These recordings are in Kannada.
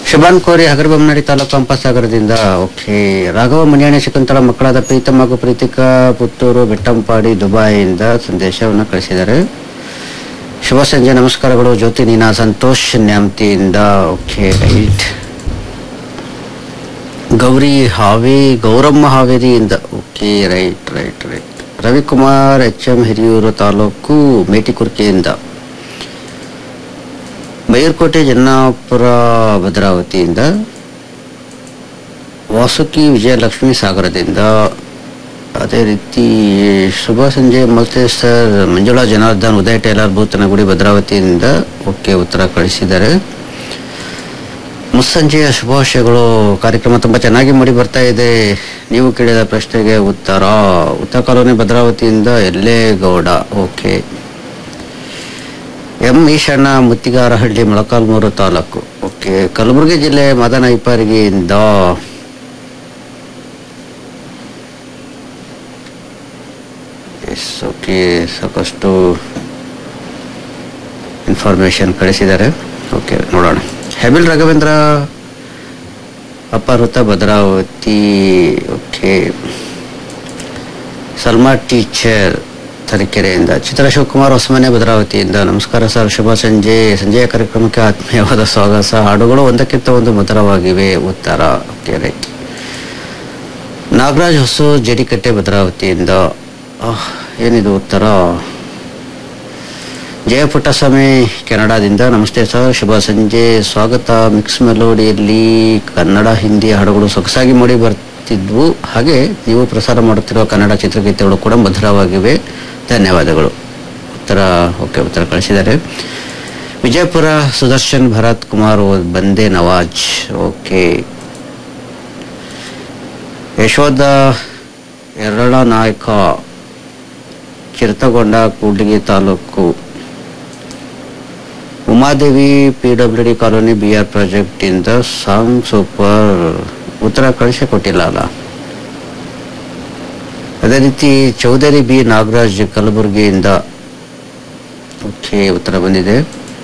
ಶಬಾನ್ ಕೋರಿ ಹಗರಬೊಮ್ಮನಹಳ್ಳಿ ತಾಲೂಕು ಹಂಪಸಾಗರದಿಂದ ಓಕೆ ರಾಘವ ಮಣಿಯಾಣಿ ಶಕುಂತಳ ಮಕ್ಕಳಾದ ಪ್ರೀತಮ್ ಹಾಗೂ ಪ್ರೀತಿಕಾ ಪುತ್ತೂರು ಬೆಟ್ಟಂಪಾಡಿ ದುಬಾಯಿಯಿಂದ ಸಂದೇಶವನ್ನು ಕಳಿಸಿದ್ದಾರೆ ಶುಭ ಸಂಜೆ ನಮಸ್ಕಾರಗಳು ಜ್ಯೋತಿ ನೀನಾ ಸಂತೋಷ್ ನ್ಯಾಮ್ತಿಯಿಂದ ಓಕೆ ರೈಟ್ ಗೌರಿ ಹಾವಿ ಗೌರಮ್ಮ ಹಾವೇರಿಯಿಂದ okay right right right Ravikumar H M Hiriyur taluk ಮೇಟಿಕುರ್ಕೆಯಿಂದ ಬೈರ್ಕೋಟೆ ಜನ್ನಾಪುರ ಭದ್ರಾವತಿಯಿಂದ ವಾಸುಕಿ ವಿಜಯಲಕ್ಷ್ಮಿ ಸಾಗರದಿಂದ ಅದೇ ರೀತಿ ಶುಭ ಸಂಜೆ ಮಲ್ತೆ ಸರ್ ಮಂಜುಳಾ ಜನಾರ್ದನ್ ಉದಯ ಟೇಲರ್ ಭೂತನಗುಡಿ ಭದ್ರಾವತಿಯಿಂದ ಓಕೆ ಉತ್ತರ ಕಳಿಸಿದ್ದಾರೆ ಮುಸ್ಸಂಜೆಯ ಶುಭಾಶಯಗಳು ಕಾರ್ಯಕ್ರಮ ತುಂಬ ಚೆನ್ನಾಗಿ ಮೂಡಿ ಬರ್ತಾ ಇದೆ ನೀವು ಕೇಳಿದ ಪ್ರಶ್ನೆಗೆ ಉತ್ತರ ಉತ್ತರ ಕಾಲೋನಿ ಭದ್ರಾವತಿಯಿಂದ ಎಲ್ಲೇ Gowda okay M Eshanna Muttigarahalli Molakalmuru taluk okay Kalaburagi ಜಿಲ್ಲೆ ಮದನ ಇಪ್ಪರಿಗೆಯಿಂದ ಎಸ್ ಓಕೆ ಸಾಕಷ್ಟು ಇನ್ಫಾರ್ಮೇಶನ್ ಕಳಿಸಿದ್ದಾರೆ ಓಕೆ ನೋಡೋಣ ಹೆಬಿಲ್ ರಾಘವೇಂದ್ರ ಅಪಹೃತ ಭದ್ರಾವತಿ ಓಕೆ ಸಲ್ಮಾ ಟೀಚರ್ ತರೀಕೆರೆಯಿಂದ ಚಿತ್ರ ಶಿವಕುಮಾರ್ ಹೊಸಮನೆ ಭದ್ರಾವತಿಯಿಂದ ನಮಸ್ಕಾರ ಸರ್ ಶುಭ ಸಂಜೆ ಸಂಜೆಯ ಕಾರ್ಯಕ್ರಮಕ್ಕೆ ಆತ್ಮೀಯವಾದ ಸ್ವಾಗತ ಹಾಡುಗಳು ಒಂದಕ್ಕಿಂತ ಒಂದು ಮಧುರವಾಗಿವೆ ಉತ್ತರ ಓಕೆ ರೈಟ್ ನಾಗರಾಜ್ ಹೊಸು ಜಡಿಕಟ್ಟೆ ಭದ್ರಾವತಿಯಿಂದ ಆಹ್, ಏನಿದು ಉತ್ತರ ಜಯ ಪುಟ್ಟಸ್ವಾಮಿ ಕೆನಡಾದಿಂದ ನಮಸ್ತೆ ಸರ್ ಶುಭ ಸಂಜೆ ಸ್ವಾಗತ ಮಿಕ್ಸ್ ಮೆಲೋಡಿಯಲ್ಲಿ ಕನ್ನಡ ಹಿಂದಿ ಹಾಡುಗಳು ಸೊಗಸಾಗಿ ಮೂಡಿ ಬರ್ತಿದ್ವು ಹಾಗೆ ನೀವು ಪ್ರಸಾರ ಮಾಡುತ್ತಿರುವ ಕನ್ನಡ ಚಿತ್ರಗೀತೆಗಳು ಕೂಡ ಮಧುರವಾಗಿವೆ ಧನ್ಯವಾದಗಳು ಉತ್ತರ ಓಕೆ ಉತ್ತರ ಕಳಿಸಿದ್ದಾರೆ ವಿಜಯಪುರ ಸುದರ್ಶನ್ ಭರತ್ ಕುಮಾರ್ ಬಂದೆ ನವಾಜ್ ಓಕೆ ಯಶೋಧ ಎರಳ Nayaka Chiratagonda Kudligi taluk Umadevi P W D colony B R project ಇಂದ ಸಾಂಗ್ ಸೂಪರ್ ಉತ್ತರ ಕಳಿಸಿ ಕೊಟ್ಟಿಲ್ಲ ಅಲ್ಲ ಅದೇ ರೀತಿ ಚೌಧರಿ ಬಿ ನಾಗರಾಜ್ ಕಲಬುರಗಿಯಿಂದ ಓಕೆ ಉತ್ತರ ಬಂದಿದೆ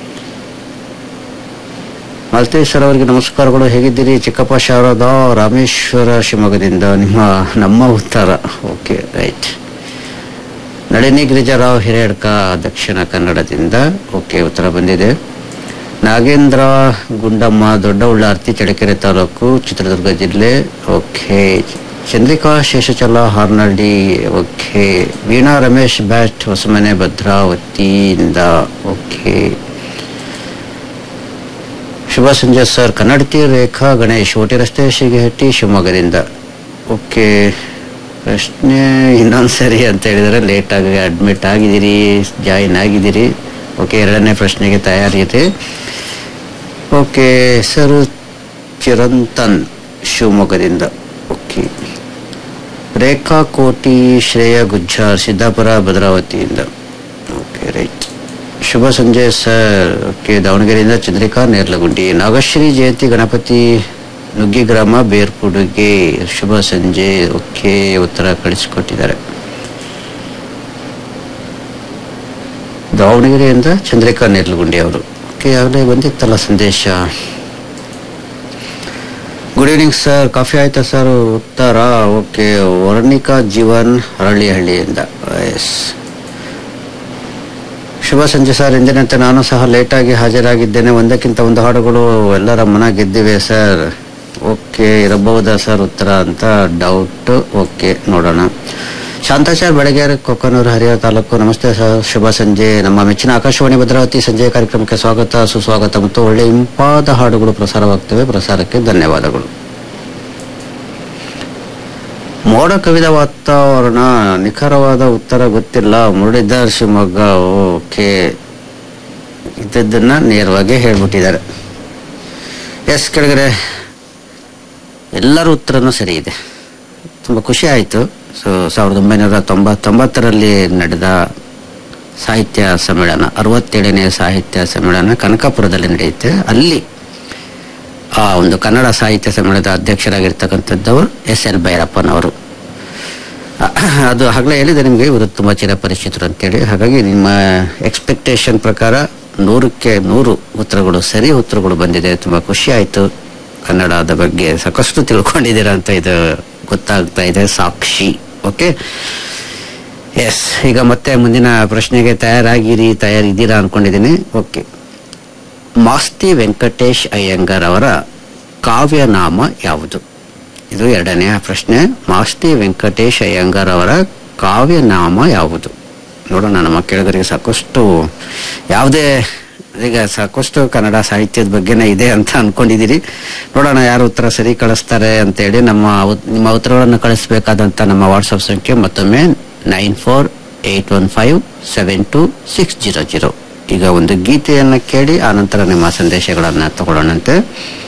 ಮಾಲ್ತೇಶ್ವರ ಅವರಿಗೆ ನಮಸ್ಕಾರಗಳು ಹೇಗಿದ್ದೀರಿ ಚಿಕ್ಕಪ್ಪ ಶಾರದಾ ರಾಮೇಶ್ವರ ಶಿವಮೊಗ್ಗದಿಂದ ನಿಮ್ಮ ನಮ್ಮ ಉತ್ತರ ಓಕೆ ರೈಟ್ ನಳಿನಿ ಗಿರಿಜಾರಾವ್ ಹಿರೇಡ್ಕ ದಕ್ಷಿಣ ಕನ್ನಡದಿಂದ ಓಕೆ ಉತ್ತರ ಬಂದಿದೆ ನಾಗೇಂದ್ರ ಗುಂಡಮ್ಮ ದೊಡ್ಡ ಉಳ್ಳಾರ್ತಿ ಚಳ್ಳಕೆರೆ ತಾಲೂಕು ಚಿತ್ರದುರ್ಗ ಜಿಲ್ಲೆ ಓಕೆ ಚಂದ್ರಿಕಾ ಶೇಷಚಲ ಹಾರ್ನಳ್ಳಿ ಓಕೆ ವೀಣಾ ರಮೇಶ್ ಬ್ಯಾಟ್ ಹೊಸಮನೆ ಭದ್ರಾವತಿಯಿಂದ ಓಕೆ ಶುಭ ಸಂಜೆ ಸರ್ ಕನ್ನಡತಿ ರೇಖಾ ಗಣೇಶ್ ಓಟಿ ರಸ್ತೆ ಶಿಗಹಟ್ಟಿ ಶಿವಮೊಗ್ಗದಿಂದ ಓಕೆ ಪ್ರಶ್ನೆ ಇನ್ನೊಂದು ಸರಿ ಅಂತ ಹೇಳಿದರೆ ಲೇಟಾಗಿ ಅಡ್ಮಿಟ್ ಆಗಿದ್ದೀರಿ ಜಾಯಿನ್ ಆಗಿದ್ದೀರಿ ಓಕೆ ಎರಡನೇ ಪ್ರಶ್ನೆಗೆ ತಯಾರಿದೆ ಓಕೆ ಸರ್ ಚಿರಂತನ್ ಶಿವಮೊಗ್ಗದಿಂದ ಓಕೆ ರೇಖಾ ಕೋಟಿ ಶ್ರೇಯ ಗುಜ್ಜಾರ್ ಸಿದ್ದಾಪುರ ಭದ್ರಾವತಿಯಿಂದ ಓಕೆ ರೈಟ್ ಶುಭ ಸಂಜೆ ಸರ್ ಓಕೆ ದಾವಣಗೆರೆಯಿಂದ ಚಂದ್ರಿಕಾ ನೇರ್ಲಗುಂಡಿ ನಾಗಶ್ರೀ ಜಯಂತಿ ಗಣಪತಿ ನುಗ್ಗಿ ಗ್ರಾಮ ಬೇರ್ಕುಡುಗೆ ಶುಭ ಸಂಜೆ ಓಕೆ ಉತ್ತರ ಕಳಿಸಿಕೊಟ್ಟಿದ್ದಾರೆ ದಾವಣಗೆರೆಯಿಂದ ಚಂದ್ರಿಕಾ ನೇರ್ಲಗುಂಡಿ ಅವರು ಓಕೆ ಆಗಲೇ ಬಂದಿತ್ತಲ್ಲ ಸಂದೇಶ ಗುಡ್ ಈವ್ನಿಂಗ್ ಸರ್ ಕಾಫಿ ಆಯ್ತಾ ಸರ್ ಉತ್ತರ ಓಕೆ ವರ್ಣಿಕಾ ಜೀವನ್ ಹರಳಿಹಳ್ಳಿಯಿಂದ ಎಸ್ ಶುಭ ಸಂಜೆ ಸರ್ ಎಂದಿನಂತೆ ನಾನು ಸಹ ಲೇಟಾಗಿ ಹಾಜರಾಗಿದ್ದೇನೆ ಒಂದಕ್ಕಿಂತ ಒಂದು ಹಾಡುಗಳು ಎಲ್ಲರ ಮನ ಗೆದ್ದಿವೆ ಸರ್ ಓಕೆ ಇರಬಹುದಾ ಸರ್ ಉತ್ತರ ಅಂತ ಡೌಟ್ ಓಕೆ ನೋಡೋಣ ಶಾಂತಾಚಾರ್ ಬೆಳಗೆರೆ ಕೊಕ್ಕನೂರು ಹರಿಹರ ತಾಲೂಕು ನಮಸ್ತೆ ಸರ್ ಶುಭ ಸಂಜೆ ನಮ್ಮ ಮೆಚ್ಚಿನ ಆಕಾಶವಾಣಿ ಭದ್ರಾವತಿ ಸಂಜೆಯ ಕಾರ್ಯಕ್ರಮಕ್ಕೆ ಸ್ವಾಗತ ಸುಸ್ವಾಗತ ಮತ್ತು ಒಳ್ಳೆ ಇಂಪಾದ ಹಾಡುಗಳು ಪ್ರಸಾರವಾಗ್ತವೆ ಪ್ರಸಾರಕ್ಕೆ ಧನ್ಯವಾದಗಳು ಮೋಡ ಕವಿದ ವಾತಾವರಣ ನಿಖರವಾದ ಉತ್ತರ ಗೊತ್ತಿಲ್ಲ ಮುರಳೀಧರ್ ಶಿವಮೊಗ್ಗ ಓಕೆ ಇದ್ದದ್ದನ್ನ ನೇರವಾಗಿ ಹೇಳ್ಬಿಟ್ಟಿದ್ದಾರೆ ಎಸ್ ಕೆಳಗಡೆ ಎಲ್ಲರ ಉತ್ತರನೂ ಸರಿ ಇದೆ ತುಂಬ ಖುಷಿ ಆಯಿತು ಸೊ ಸಾವಿರದ ಒಂಬೈನೂರ ತೊಂಬತ್ತೊಂಬತ್ತರಲ್ಲಿ ನಡೆದ ಸಾಹಿತ್ಯ ಸಮ್ಮೇಳನ ಅರವತ್ತೇಳನೇ ಸಾಹಿತ್ಯ ಸಮ್ಮೇಳನ ಕನಕಪುರದಲ್ಲಿ ನಡೆಯುತ್ತೆ ಅಲ್ಲಿ ಆ ಒಂದು ಕನ್ನಡ ಸಾಹಿತ್ಯ ಸಮ್ಮೇಳನದ ಅಧ್ಯಕ್ಷರಾಗಿರ್ತಕ್ಕಂಥದ್ದವರು ಎಸ್ ಎಲ್ ಭೈರಪ್ಪನವರು ಅದು ಆಗಲೇ ಹೇಳಿದೆ ನಿಮಗೆ ಇವರು ತುಂಬ ಚಿರಪರಿಚಿತರು ಅಂತೇಳಿ ಹಾಗಾಗಿ ನಿಮ್ಮ ಎಕ್ಸ್ಪೆಕ್ಟೇಷನ್ ಪ್ರಕಾರ ನೂರಕ್ಕೆ ನೂರು ಉತ್ತರಗಳು ಸರಿ ಉತ್ತರಗಳು ಬಂದಿದೆ ತುಂಬ ಖುಷಿ ಆಯಿತು ಕನ್ನಡದ ಬಗ್ಗೆ ಸಾಕಷ್ಟು ತಿಳ್ಕೊಂಡಿದ್ದೀರಾ ಅಂತ ಇದು ಗೊತ್ತಾಗ್ತಾ ಇದೆ ಸಾಕ್ಷಿ ಓಕೆ ಎಸ್ ಈಗ ಮತ್ತೆ ಮುಂದಿನ ಪ್ರಶ್ನೆಗೆ ತಯಾರಾಗಿರಿ ತಯಾರಿದ್ದೀರಾ ಅನ್ಕೊಂಡಿದ್ದೀನಿ ಓಕೆ ಮಾಸ್ತಿ ವೆಂಕಟೇಶ್ ಅಯ್ಯಂಗಾರ್ ಅವರ ಕಾವ್ಯನಾಮ ಯಾವುದು ಇದು ಎರಡನೆಯ ಪ್ರಶ್ನೆ ಮಾಸ್ತಿ ವೆಂಕಟೇಶ್ ಅಯ್ಯಂಗಾರ್ ಅವರ ಕಾವ್ಯನಾಮ ಯಾವುದು ನೋಡೋಣ ನಮ್ಮ ಕೆಳಗರಿಗೆ ಸಾಕಷ್ಟು ಯಾವುದೇ ಈಗ ಸಾಕಷ್ಟು ಕನ್ನಡ ಸಾಹಿತ್ಯದ ಬಗ್ಗೆನೇ ಇದೆ ಅಂತ ಅನ್ಕೊಂಡಿದ್ದೀರಿ ನೋಡೋಣ ಯಾರು ಉತ್ತರ ಸರಿ ಕಳಿಸ್ತಾರೆ ಅಂತೇಳಿ ನಮ್ಮ ಉತ್- ನಿಮ್ಮ ಉತ್ತರಗಳನ್ನು ಕಳಿಸ್ಬೇಕಾದಂತ ನಮ್ಮ ವಾಟ್ಸಪ್ ಸಂಖ್ಯೆ ಮತ್ತೊಮ್ಮೆ nine four eight one five seven two six zero zero ಈಗ ಒಂದು ಗೀತೆಯನ್ನ ಕೇಳಿ ಆನಂತರ ನಿಮ್ಮ ಸಂದೇಶಗಳನ್ನ ತಗೊಳ್ಳೋಣಂತೆ